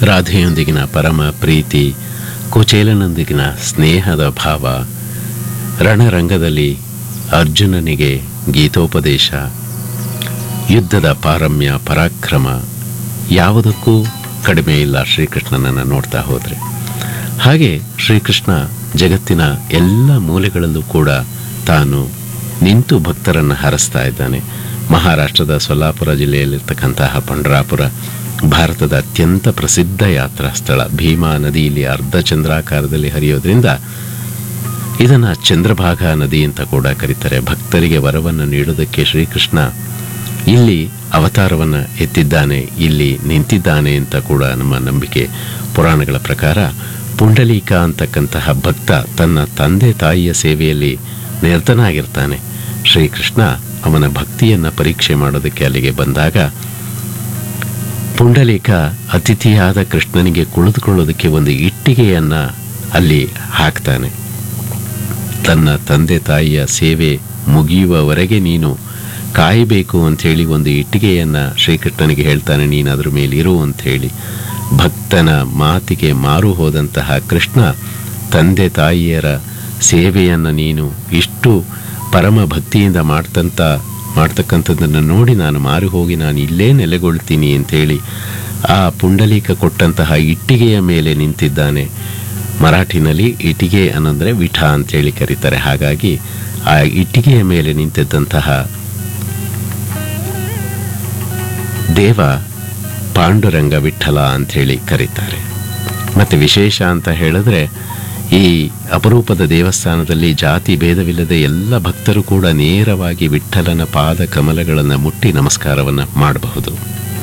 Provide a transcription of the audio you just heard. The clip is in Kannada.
ರಾಧೆಯೊಂದಿಗಿನ ಪರಮ ಪ್ರೀತಿ ಕುಚೇಲನೊಂದಿಗಿನ ಸ್ನೇಹದ ಭಾವ ರಣರಂಗದಲ್ಲಿ ಅರ್ಜುನನಿಗೆ ಗೀತೋಪದೇಶ ಯುದ್ಧದ ಪಾರಮ್ಯ ಪರಾಕ್ರಮ ಯಾವುದಕ್ಕೂ ಕಡಿಮೆ ಇಲ್ಲ ಶ್ರೀಕೃಷ್ಣನನ್ನು ನೋಡ್ತಾ ಹೋದರೆ ಹಾಗೆ ಶ್ರೀಕೃಷ್ಣ ಜಗತ್ತಿನ ಎಲ್ಲ ಮೂಲೆಗಳಲ್ಲೂ ಕೂಡ ತಾನು ನಿಂತು ಭಕ್ತರನ್ನು ಹರಸ್ತಾ ಇದ್ದಾನೆ ಮಹಾರಾಷ್ಟ್ರದ ಸೊಲ್ಲಾಪುರ ಜಿಲ್ಲೆಯಲ್ಲಿರ್ತಕ್ಕಂತಹ ಪಂಡರಾಪುರ ಭಾರತದ ಅತ್ಯಂತ ಪ್ರಸಿದ್ಧ ಯಾತ್ರಾ ಸ್ಥಳ ಭೀಮಾ ನದಿಯಲ್ಲಿ ಅರ್ಧ ಚಂದ್ರಾಕಾರದಲ್ಲಿ ಹರಿಯೋದ್ರಿಂದ ಇದನ್ನು ಚಂದ್ರಭಾಗ ನದಿ ಅಂತ ಕೂಡ ಕರೀತಾರೆ ಭಕ್ತರಿಗೆ ವರವನ್ನು ನೀಡೋದಕ್ಕೆ ಶ್ರೀಕೃಷ್ಣ ಇಲ್ಲಿ ಅವತಾರವನ್ನು ಎತ್ತಿದ್ದಾನೆ ಇಲ್ಲಿ ನಿಂತಿದ್ದಾನೆ ಅಂತ ಕೂಡ ನಮ್ಮ ನಂಬಿಕೆ ಪುರಾಣಗಳ ಪ್ರಕಾರ ಪುಂಡಲೀಕ ಅಂತಕ್ಕಂತಹ ಭಕ್ತ ತನ್ನ ತಂದೆ ತಾಯಿಯ ಸೇವೆಯಲ್ಲಿ ನಿರತನಾಗಿರ್ತಾನೆ ಶ್ರೀಕೃಷ್ಣ ಅವನ ಭಕ್ತಿಯನ್ನು ಪರೀಕ್ಷೆ ಮಾಡೋದಕ್ಕೆ ಅಲ್ಲಿಗೆ ಬಂದಾಗ ಪುಂಡಲೀಕ ಅತಿಥಿಯಾದ ಕೃಷ್ಣನಿಗೆ ಕುಳಿತುಕೊಳ್ಳೋದಕ್ಕೆ ಒಂದು ಇಟ್ಟಿಗೆಯನ್ನು ಅಲ್ಲಿ ಹಾಕ್ತಾನೆ ತನ್ನ ತಂದೆ ತಾಯಿಯ ಸೇವೆ ಮುಗಿಯುವವರೆಗೆ ನೀನು ಕಾಯಬೇಕು ಅಂಥೇಳಿ ಒಂದು ಇಟ್ಟಿಗೆಯನ್ನು ಶ್ರೀಕೃಷ್ಣನಿಗೆ ಹೇಳ್ತಾನೆ ನೀನು ಅದ್ರ ಮೇಲೆ ಇರು ಅಂಥೇಳಿ ಭಕ್ತನ ಮಾತಿಗೆ ಮಾರು ಹೋದಂತಹ ಕೃಷ್ಣ ತಂದೆ ತಾಯಿಯರ ಸೇವೆಯನ್ನು ನೀನು ಇಷ್ಟು ಪರಮ ಭಕ್ತಿಯಿಂದ ಮಾಡ್ತಂತ ಮಾಡ್ತಕ್ಕಂಥದ್ದನ್ನು ನೋಡಿ ನಾನು ಮಾರು ಹೋಗಿ ನಾನು ಇಲ್ಲೇ ನೆಲೆಗೊಳ್ತೀನಿ ಅಂಥೇಳಿ ಆ ಪುಂಡಲೀಕ ಕೊಟ್ಟಂತಹ ಇಟ್ಟಿಗೆಯ ಮೇಲೆ ನಿಂತಿದ್ದಾನೆ ಮರಾಠಿನಲ್ಲಿ ಇಟ್ಟಿಗೆ ಅನ್ನಂದರೆ ವಿಠ ಅಂತೇಳಿ ಕರೀತಾರೆ ಹಾಗಾಗಿ ಆ ಇಟ್ಟಿಗೆಯ ಮೇಲೆ ನಿಂತಿದ್ದಂತಹ ದೇವ ಪಾಂಡುರಂಗ ವಿಠಲ ಅಂಥೇಳಿ ಕರೀತಾರೆ ಮತ್ತು ವಿಶೇಷ ಅಂತ ಹೇಳಿದ್ರೆ ಈ ಅಪರೂಪದ ದೇವಸ್ಥಾನದಲ್ಲಿ ಜಾತಿ ಭೇದವಿಲ್ಲದೆ ಎಲ್ಲ ಭಕ್ತರು ಕೂಡ ನೇರವಾಗಿ ವಿಠಲನ ಪಾದ ಕಮಲಗಳನ್ನು ಮುಟ್ಟಿ ನಮಸ್ಕಾರವನ್ನು ಮಾಡಬಹುದು